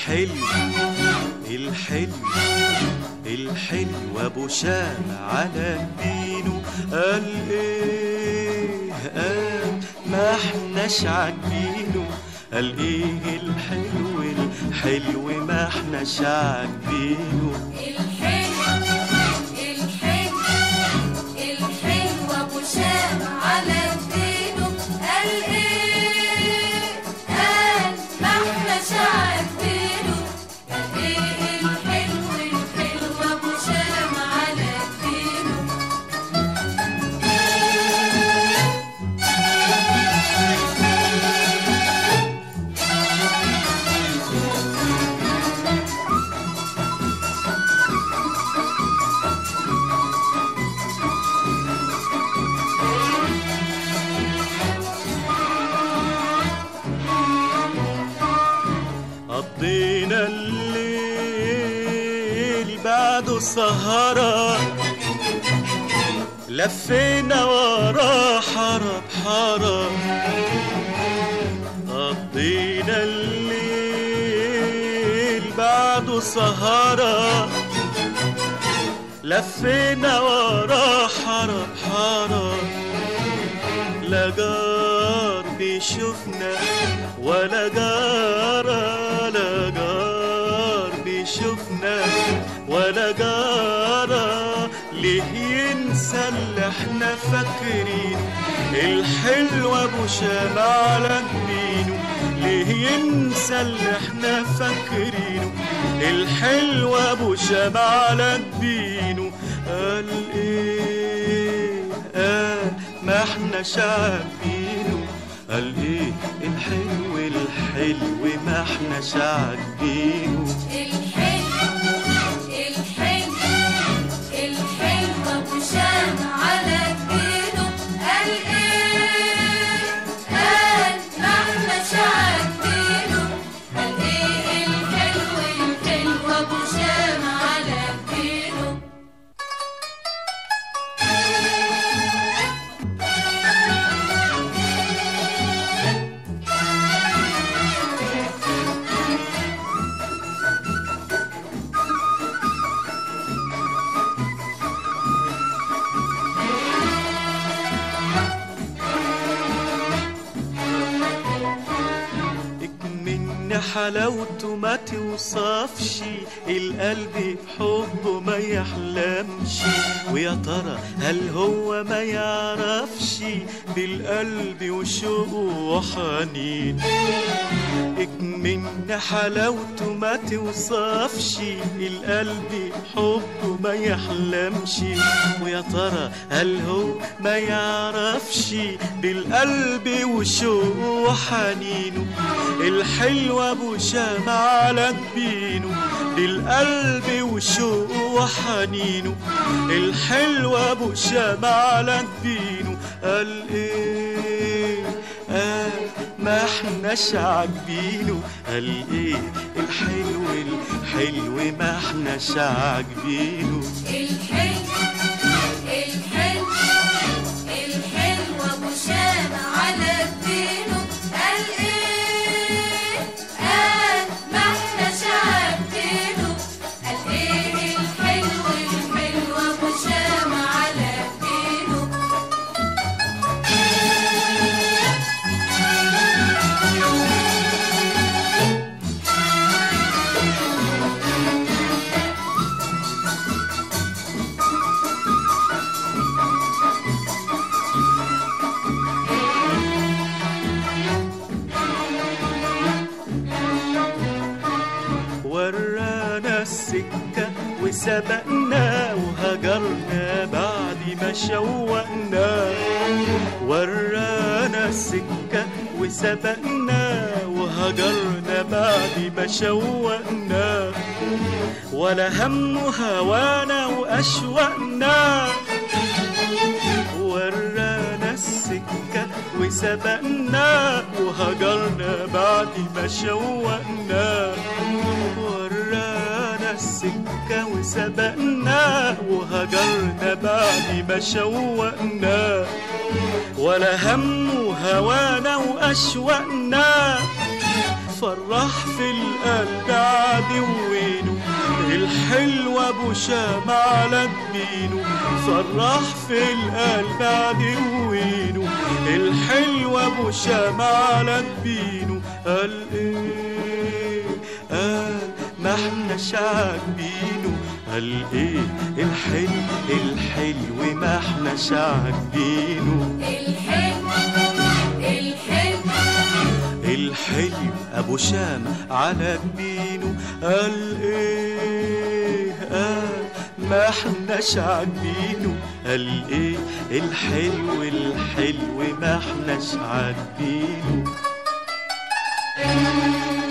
الحلو الحلو الحلو ابو شام على دينه قال ايه قال ما احناش عاجبينه قال ايه الحلو الحلو ما احناش عاجبينه الحلو الحلو الحلو ابو شام على دينه قال ايه قال ما احنا شايفينه قال ايه الحلو الحلو ابو شام على دينه قضينا الليل بعده سهرة لفينا وراه حرب حرب قضينا الليل بعده سهرة لفينا وراه حرب حرب لا جار بيشوفنا ولا جارة لا جار بيشوفنا ولا جارة ليه ينسى اللي احنا فاكرين الحلو ابو شام على جبينه ليه ينسى اللي احنا فاكرينه الحلو ابو شام على جبينه قال ايه قال ما احنا عارفينه قال ايه الحلو الحلو ما احنا عارفينه الحلو الحلو الحلو ابو شام على دينه قال ايه قال ما احنا شايفينه قال ايه الحلو الحلو ابو شام على دينه من حلاوته ما توصفش القلب بحبه ما يحلمش ويا ترى هل هو ما يعرفش بالقلب وشوقه وحنين من حلاوته ما توصفش القلب حبه ما يحلمش ويا ترى هل هو ما يعرفش بالقلب وشوقه وحنينه الحلو ابو شام على جبينه بالقلب وشوقه وحنينه الحلو ابو شام على جبينه قال ايه قال ما احناش عاجبينه قال ايه الحلو الحلو ما احناش عاجبينه الحلو الحلو الحلو ابو شام على دينه قال ايه قال ما احنا شايفينه قال ايه الحلو الحلو ابو شام على دينه ورانا السكة وسبقنا وهجرنا بعد ما شوقنا ورانا السكة وسبقنا وهجرنا بعد ما شوقنا ولا هم هوانا وأشوقنا ورانا السكة وسبقنا وهجرنا بعد ما شوقنا ورانا السكة وسبقنا وهجرنا بعد ما شوقنا ولا هم هوانا وأشوقنا فرح في القلب عدوينه الحلو ابو شام على جبينه صرح في القلب عدوينه الحلو ابو شام على جبينه قال ايه قال ما احناش عاجبينه قال ايه الحلو الحلو ما احناش عاجبينه الحلو الحلو الحلو ابو شام على جبينه قال ايه قال ما احناش عاجبينه قال ايه الحلو الحلو ما احناش عاجبينه